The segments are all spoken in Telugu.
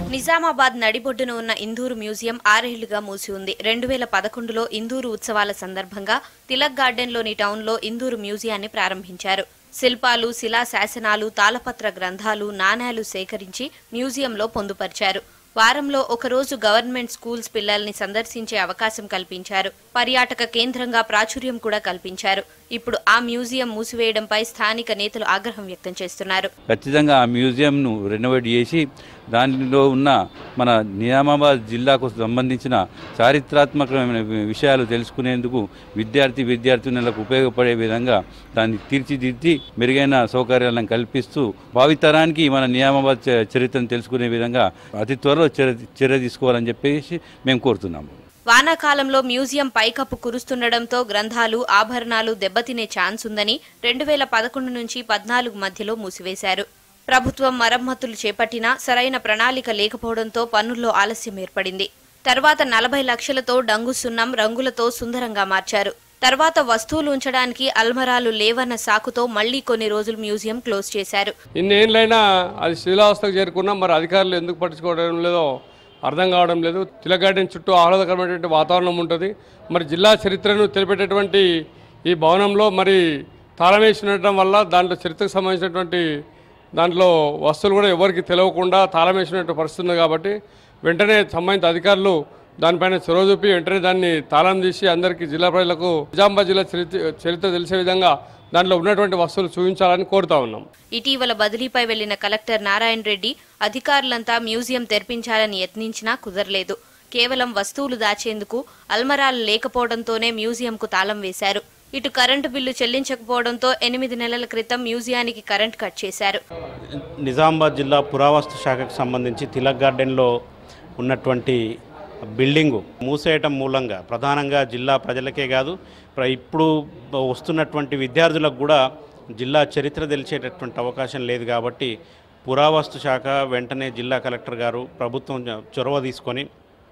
నిజామాబాద్ నడిబొడ్డున ఉన్న ఇందూరు మ్యూజియం ఆరేళ్లుగా మూసి ఉంది రెండు వేల పదకొండులో ఇందూరు ఉత్సవాల సందర్భంగా తిలక్ గార్డెన్లోని టౌన్లో ఇందూరు మ్యూజియాన్ని ప్రారంభించారు శిల్పాలు శిలా శాసనాలు తాళపత్ర గ్రంథాలు నాణేలు సేకరించి మ్యూజియంలో పొందుపరిచారు వారంలో ఒకరోజు గవర్నమెంట్ స్కూల్స్ పిల్లల్ని సందర్శించే అవకాశం కల్పించారు పర్యాటక కేంద్రంగా ప్రాచుర్యం కూడా కల్పించారు ఇప్పుడు ఆ మ్యూజియం మూసివేయడంపై స్థానిక నేతలు ఆగ్రహం వ్యక్తం చేస్తున్నారు ఖచ్చితంగా ఆ మ్యూజియంను రెనోవేట్ చేసి దానిలో ఉన్న మన నిజామాబాద్ జిల్లాకు సంబంధించిన చారిత్రాత్మకమైన విషయాలు తెలుసుకునేందుకు విద్యార్థి విద్యార్థినులకు ఉపయోగపడే విధంగా దాన్ని తీర్చిదిద్ది మెరుగైన సౌకర్యాలను కల్పిస్తూ భావితరానికి మన నిజామాబాద్ చ- చరిత్రను తెలుసుకునే విధంగా అతి త్వరలో చర్య చర్య తీసుకోవాలని చెప్పేసి మేము కోరుతున్నాము వానాకాలంలో మ్యూజియం పైకప్పు కురుస్తుండటంతో గ్రంథాలు ఆభరణాలు దెబ్బతినే ఛాన్స్ ఉందని రెండు వేల పదకొండు నుంచి పద్నాలుగు మధ్యలో మూసివేశారు ప్రభుత్వం మరమ్మతులు చేపట్టినా సరైన ప్రణాళిక లేకపోవడంతో పనుల్లో ఆలస్యం ఏర్పడింది తర్వాత నలభై లక్షలతో డంగు సున్నం రంగులతో సుందరంగా మార్చారు తర్వాత వస్తువులు ఉంచడానికి అల్మరాలు లేవన్న సాకుతో మళ్లీ కొన్ని రోజులు మ్యూజియం క్లోజ్ చేశారు ఇన్నేళ్ళైనా అది శిథిలావస్థకు చేరుకున్నా మరి అధికారులు ఎందుకు పట్టించుకోవడం లేదో అర్థం కావడం లేదు తిలక్ గార్డెన్ చుట్టూ ఆహ్లాదకరమైనటువంటి వాతావరణం ఉంటుంది మరి జిల్లా చరిత్రను తెలిపేటటువంటి ఈ భవనంలో మరి తాళం వేసి ఉండటం వల్ల దాంట్లో చరిత్రకు సంబంధించినటువంటి దాంట్లో వస్తువులు కూడా ఎవరికి తెలియకుండా తాళం వేసినటువంటి పరిస్థితి ఉంది కాబట్టి వెంటనే సంబంధిత అధికారులు దానిపైన చొరవ చూపి వెంటనే దాన్ని తాళం తీసి అందరికీ జిల్లా ప్రజలకు నిజామాబాద్ జిల్లా చరిత్ర చరిత్ర తెలిసే విధంగా దాంట్లో ఉన్నటువంటి వస్తువులు చూపించాలని కోరుతా ఉన్నాం ఇటీవల బదిలీపై వెళ్లిన కలెక్టర్ నారాయణ రెడ్డి అధికారులంతా మ్యూజియం తెరిపించాలని యత్నించినా కుదరలేదు కేవలం వస్తువులు దాచేందుకు అల్మరాలు లేకపోవడంతోనే మ్యూజియంకు తాళం వేశారు ఇటు కరెంటు బిల్లు చెల్లించకపోవడంతో ఎనిమిది నెలల క్రితం మ్యూజియానికి కరెంట్ కట్ చేశారు నిజామాబాద్ జిల్లా పురావస్తు శాఖకు సంబంధించి తిలక్ గార్డెన్లో ఉన్నటువంటి బిల్డింగు మూసేయటం మూలంగా ప్రధానంగా జిల్లా ప్రజలకే కాదు ప్ర- ఇప్పుడు వస్తున్నటువంటి విద్యార్థులకు కూడా జిల్లా చరిత్ర తెలిసేటటువంటి అవకాశం లేదు కాబట్టి పురావస్తు శాఖ వెంటనే జిల్లా కలెక్టర్ గారు ప్రభుత్వం చొరవ తీసుకొని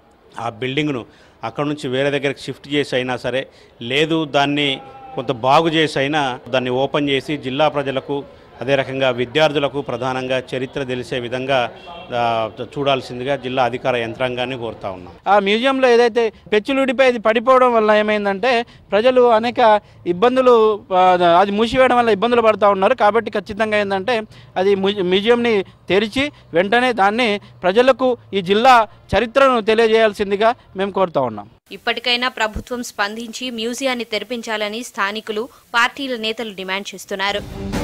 ఆ బిల్డింగ్ను అక్కడ నుంచి వేరే దగ్గరికి షిఫ్ట్ చేసి అయినా సరే లేదు దాన్ని కొంత బాగు చేసి అయినా దాన్ని ఓపెన్ చేసి జిల్లా ప్రజలకు అదే రకంగా విద్యార్థులకు ప్రధానంగా చరిత్ర తెలిసే విధంగా ఆ, చూడాల్సిందిగా జిల్లా అధికార యంత్రాంగాన్ని కోరుతా ఉన్నాం ఆ మ్యూజియంలో ఏదైతే పెచ్చులు ఊడిపోయి అది పడిపోవడం వల్ల ఏమైందంటే ప్రజలు అనేక ఇబ్బందులు ఆ, అది మూసివేయడం వల్ల ఇబ్బందులు పడుతూ ఉన్నారు కాబట్టి ఖచ్చితంగా ఏంటంటే అది మ్యూ- మ్యూజియంని తెరిచి వెంటనే దాన్ని ప్రజలకు ఈ జిల్లా చరిత్రను తెలియజేయాల్సిందిగా మేము కోరుతా ఉన్నాం ఇప్పటికైనా ప్రభుత్వం స్పందించి మ్యూజియాన్ని తెరిపించాలని స్థానికులు పార్టీల నేతలు డిమాండ్ చేస్తున్నారు